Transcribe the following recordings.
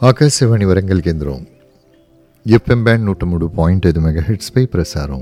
ఆకాశవాణి వరంగల్ కేంద్రం FM band నూట మూడు పాయింట్ ఐదు మెగాహెట్స్పై ప్రసారం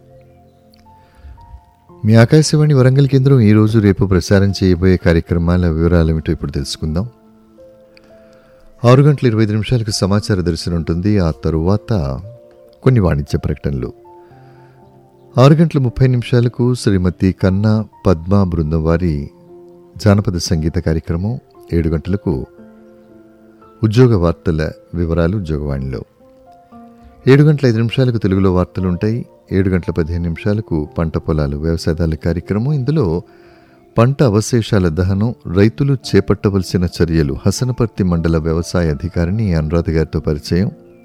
మీ ఆకాశవాణి వరంగల్ కేంద్రం ఈరోజు రేపు ప్రసారం చేయబోయే కార్యక్రమాల వివరాలు ఏమిటో ఇప్పుడు తెలుసుకుందాం ఆరు గంటల ఇరవై ఐదు నిమిషాలకు సమాచార దర్శనం ఉంటుంది ఆ తరువాత కొన్ని వాణిజ్య ప్రకటనలు ఆరు గంటల ముప్పై నిమిషాలకు శ్రీమతి కన్నా పద్మ బృందం వారి జానపద సంగీత కార్యక్రమం ఏడు గంటలకు ఉద్యోగ వార్తల వివరాలు ఉద్యోగవాణిలో ఏడు గంటల ఐదు నిమిషాలకు తెలుగులో వార్తలు ఉంటాయి ఏడు గంటల పదిహేను నిమిషాలకు పంట పొలాలు వ్యవసాయదారుల కార్యక్రమం ఇందులో పంట అవశేషాల దహనం రైతులు చేపట్టవలసిన చర్యలు హసనపర్తి మండల వ్యవసాయ అధికారిని అనురాధ గారితో పరిచయం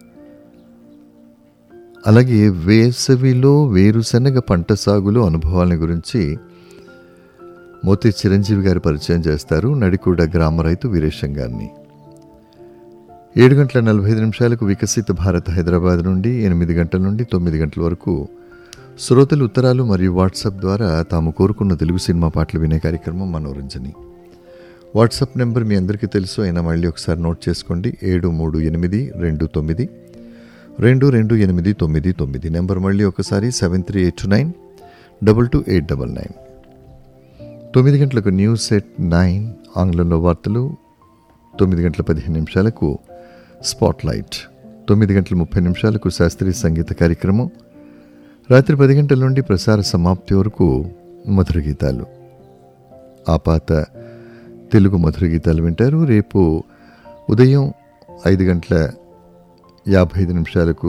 అలాగే వేసవిలో వేరుశనగ పంట సాగులో అనుభవాల గురించి మోతి చిరంజీవి గారు పరిచయం చేస్తారు నడికూడ గ్రామ రైతు వీరేశం గారిని ఏడు గంటల నలభై ఐదు నిమిషాలకు వికసిత భారత్ హైదరాబాద్ నుండి ఎనిమిది గంటల నుండి తొమ్మిది గంటల వరకు శ్రోతలు ఉత్తరాలు మరియు వాట్సాప్ ద్వారా తాము కోరుకున్న తెలుగు సినిమా పాటలు వినే కార్యక్రమం మనోరంజని వాట్సాప్ నెంబర్ మీ అందరికీ తెలుసు అయినా మళ్ళీ ఒకసారి నోట్ చేసుకోండి ఏడు మూడు ఎనిమిది రెండు తొమ్మిది రెండు రెండు ఎనిమిది తొమ్మిది తొమ్మిది నెంబర్ మళ్ళీ ఒకసారి seven three eight nine double two eight double nine తొమ్మిది గంటలకు న్యూస్ సెట్ నైన్ ఆంగ్లంలో వార్తలు తొమ్మిది గంటల పదిహేను నిమిషాలకు స్పాట్ లైట్ తొమ్మిది గంటల ముప్పై నిమిషాలకు శాస్త్రీయ సంగీత కార్యక్రమం రాత్రి పది గంటల నుండి ప్రసార సమాప్తి వరకు మధుర గీతాలు ఆ పాత తెలుగు మధుర గీతాలు వింటారు రేపు ఉదయం ఐదు గంటల యాభై ఐదు నిమిషాలకు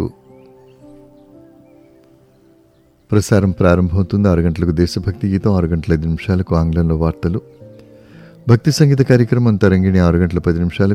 ప్రసారం ప్రారంభమవుతుంది ఆరు గంటలకు దేశభక్తి గీతం ఆరు గంటల ఐదు నిమిషాలకు ఆంగ్లంలో వార్తలు భక్తి సంగీత కార్యక్రమం తరంగిణి ఆరు గంటల పది నిమిషాలకు